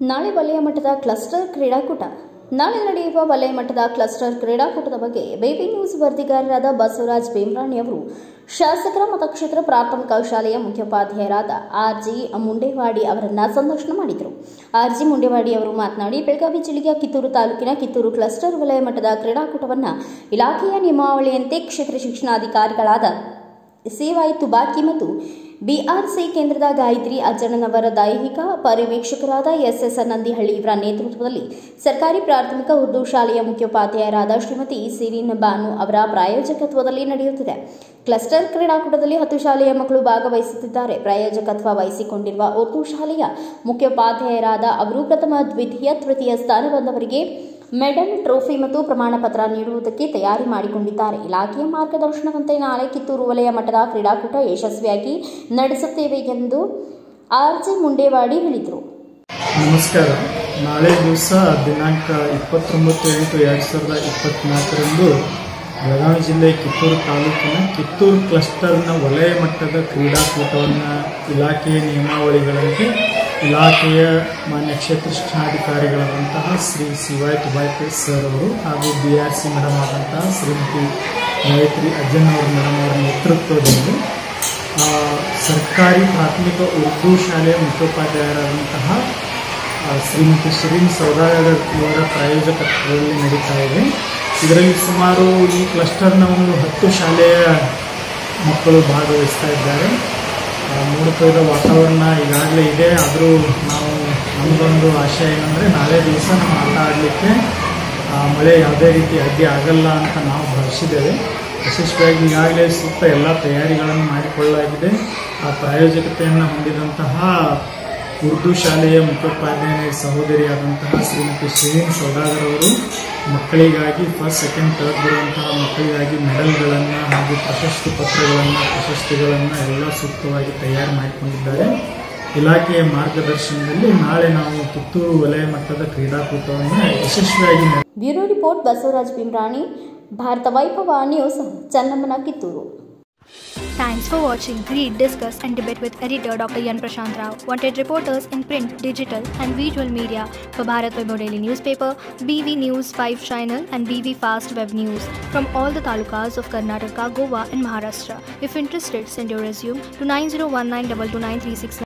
ನಾಳೆ ವಲಯ ಮಟ್ಟದ ಕ್ಲಸ್ಟರ್ ಕ್ರೀಡಾಕೂಟ ನಾಳೆ ನಡೆಯುವ ವಲಯ ಮಟ್ಟದ ಕ್ಲಸ್ಟರ್ ಕ್ರೀಡಾಕೂಟದ ಬಗ್ಗೆ ಬೇಬಿ ನ್ಯೂಸ್ ವರದಿಗಾರರಾದ ಬಸವರಾಜ್ ಭೀಮರಾಣಿ ಅವರು ಶಾಸಕರ ಮತಕ್ಷೇತ್ರ ಪ್ರಾಥಮಿಕ ಶಾಲೆಯ ಮುಖ್ಯೋಪಾಧ್ಯಾಯರಾದ ಆರ್ ಜಿ ಮುಂಡೇವಾಡಿ ಅವರನ್ನ ಸಂದರ್ಶನ ಮಾಡಿದರು ಆರ್ ಜಿ ಮುಂಡೇವಾಡಿ ಅವರು ಮಾತನಾಡಿ ಬೆಳಗಾವಿ ಜಿಲ್ಲೆಯ ಕಿತ್ತೂರು ತಾಲೂಕಿನ ಕಿತ್ತೂರು ಕ್ಲಸ್ಟರ್ ವಲಯ ಮಟ್ಟದ ಕ್ರೀಡಾಕೂಟವನ್ನು ಇಲಾಖೆಯ ನಿಯಮಾವಳಿಯಂತೆ ಕ್ಷೇತ್ರ ಶಿಕ್ಷಣಾಧಿಕಾರಿಗಳಾದ ಸಿವೈ ತುಬಾಕಿ ಮತ್ತು ಬಿಆರ್ಸಿ ಕೇಂದ್ರದ ಗಾಯತ್ರಿ ಅಜ್ಜಣ್ಣನವರ ದೈಹಿಕ ಪರಿವೀಕ್ಷಕರಾದ ಎಸ್ಎಸ್ ನಂದಿಹಳ್ಳಿ ಇವರ ನೇತೃತ್ವದಲ್ಲಿ ಸರ್ಕಾರಿ ಪ್ರಾಥಮಿಕ ಉರ್ದು ಶಾಲೆಯ ಮುಖ್ಯೋಪಾಧ್ಯಾಯರಾದ ಶ್ರೀಮತಿ ಸಿರಿನ್ ಬಾನು ಅವರ ಪ್ರಾಯೋಜಕತ್ವದಲ್ಲಿ ನಡೆಯುತ್ತಿದೆ ಕ್ಲಸ್ಟರ್ ಕ್ರೀಡಾಕೂಟದಲ್ಲಿ ಹತ್ತು ಶಾಲೆಯ ಮಕ್ಕಳು ಭಾಗವಹಿಸುತ್ತಿದ್ದಾರೆ ಪ್ರಾಯೋಜಕತ್ವ ವಹಿಸಿಕೊಂಡಿರುವ ಉರ್ದು ಶಾಲೆಯ ಮುಖ್ಯೋಪಾಧ್ಯಾಯರಾದ ಅವರು ಪ್ರಥಮ ದ್ವಿತೀಯ ತೃತೀಯ ಸ್ಥಾನ ಬಂದವರಿಗೆ ಮೆಡಲ್ ಟ್ರೋಫಿ ಮತ್ತು ಪ್ರಮಾಣ ಪತ್ರ ನೀಡುವುದಕ್ಕೆ ತಯಾರಿ ಮಾಡಿಕೊಂಡಿದ್ದಾರೆ ಇಲಾಖೆಯ ಮಾರ್ಗದರ್ಶನದಂತೆ ನಾಳೆ ಕಿತ್ತೂರು ವಲಯ ಮಟ್ಟದ ಕ್ರೀಡಾಕೂಟ ಯಶಸ್ವಿಯಾಗಿ ನಡೆಸುತ್ತೇವೆ ಎಂದು ಆರ್ಜೆ ಮುಂಡೇವಾಡಿ ಹೇಳಿದರು ನಮಸ್ಕಾರ ನಾಳೆ ದಿವಸ ದಿನಾಂಕ ಇಪ್ಪತ್ತೊಂಬತ್ತು ಎಂಟು ಎರಡು ಸಾವಿರದ ಇಪ್ಪತ್ತ್ನಾಲ್ಕರಂದು ಬೆಳಗಾವಿ ಜಿಲ್ಲೆ ಕಿತ್ತೂರು ತಾಲೂಕಿನ ಕಿತ್ತೂರು ಕ್ಲಸ್ಟರ್ನ ವಲಯ ಮಟ್ಟದ ಕ್ರೀಡಾಕೂಟವನ್ನು ಇಲಾಖೆಯ ನಿಯಮಾವಳಿಗಳಂತೆ ಇಲಾಖೆಯ ಮಾನ್ಯ ಕ್ಷೇತ್ರ ಶಿಕ್ಷಣಾಧಿಕಾರಿಗಳಾದಂತಹ ಶ್ರೀ ಸಿವಾಯ್ ತುಬಾಯ್ಕೆ ಸರ್ ಅವರು ಹಾಗೂ ಬಿ ಆರ್ ಸಿ ಮೇಡಮ್ ಆದಂತಹ ಶ್ರೀಮತಿ ಗಾಯತ್ರಿ ಅಜ್ಜನ್ನವರ ಮೇಡಮ್ ಅವರ ನೇತೃತ್ವದಲ್ಲಿ ಆ, ಸರ್ಕಾರಿ ಪ್ರಾಥಮಿಕ ಉರ್ದು ಶಾಲೆಯ ಮುಖ್ಯೋಪಾಧ್ಯಾಯರಾದಂತಹ ಆ, ಶ್ರೀಮತಿ ಶಿರೀನ್ ಸೌದಾಗರ್ ಇವರ ಪ್ರಾಯೋಜಕತ್ವದಲ್ಲಿ ನಡೀತಾ ಇದೆ ಇದರಲ್ಲಿ ಸುಮಾರು ಈ ಕ್ಲಸ್ಟರ್ನ ಒಂದು ಹತ್ತು ಶಾಲೆಯ ಮಕ್ಕಳು ಭಾಗವಹಿಸ್ತಾ ಇದ್ದಾರೆ ಆ, ನೋಡ್ತಾ ಇರೋ ವಾತಾವರಣ ಈಗಾಗಲೇ ಇದೆ ಆದರೂ ನಾವು ನಮ್ಮದೊಂದು ಆಶಯ ಏನಂದರೆ ನಾಳೆ ದಿವಸ ನಮ್ಮ ಆಟ ಆಡಲಿಕ್ಕೆ ಮಳೆ ಯಾವುದೇ ರೀತಿ ಅಡ್ಡಿ ಆಗಲ್ಲ ಅಂತ ನಾವು ಭಾವಿಸಿದ್ದೇವೆ ಯಶಸ್ವಿಯಾಗಿ ಈಗಾಗಲೇ ಸೂಕ್ತ ಎಲ್ಲ ತಯಾರಿಗಳನ್ನು ಮಾಡಿಕೊಳ್ಳಲಾಗಿದೆ ಆ ಪ್ರಾಯೋಜಕತೆಯನ್ನು ಹೊಂದಿದಂತಹ ಉರ್ದು ಶಾಲೆಯ ಮುಖ್ಯೋಪಾಧ್ಯಾಯ ಸಹೋದರಿಯಾದಂತಹ ಶ್ರೀಮತಿ ಶ್ರೀನ್ ಸೌದಾಗರ್ ಅವರು ಮಕ್ಕಳಿಗಾಗಿ ಫಸ್ಟ್ ಸೆಕೆಂಡ್ ಥರ್ಡ್ ಬರುವಂತಹ ಮಕ್ಕಳಿಗಾಗಿ ಮೆಡಲ್ಗಳನ್ನು ಹಾಗೂ ಪ್ರಶಸ್ತಿ ಪತ್ರಗಳನ್ನು ಪ್ರಶಸ್ತಿಗಳನ್ನು ಎಲ್ಲ ಸೂಕ್ತವಾಗಿ ತಯಾರು ಮಾಡಿಕೊಂಡಿದ್ದಾರೆ ಇಲಾಖೆಯ ಮಾರ್ಗದರ್ಶನದಲ್ಲಿ ನಾಳೆ ನಾವು ಕಿತ್ತೂರು ವಲಯ ಮಟ್ಟದ ಕ್ರೀಡಾಕೂಟವನ್ನು ಯಶಸ್ವಿಯಾಗಿ ನಡೆಸ bureau report Basavaraj Bhimarani Bharata Vaibhava news ಚನ್ನಮ್ಮನ Kittur Thanks for watching. Read, discuss, and debate with editor Dr. Yan Prashant Rao. Wanted reporters in print, digital, and visual media for Bharat Vaibhav Daily Newspaper, BV News 5 Channel, and BV Fast Web News from all the talukas of Karnataka, Goa, and Maharashtra. If interested, send your resume to 9019229369.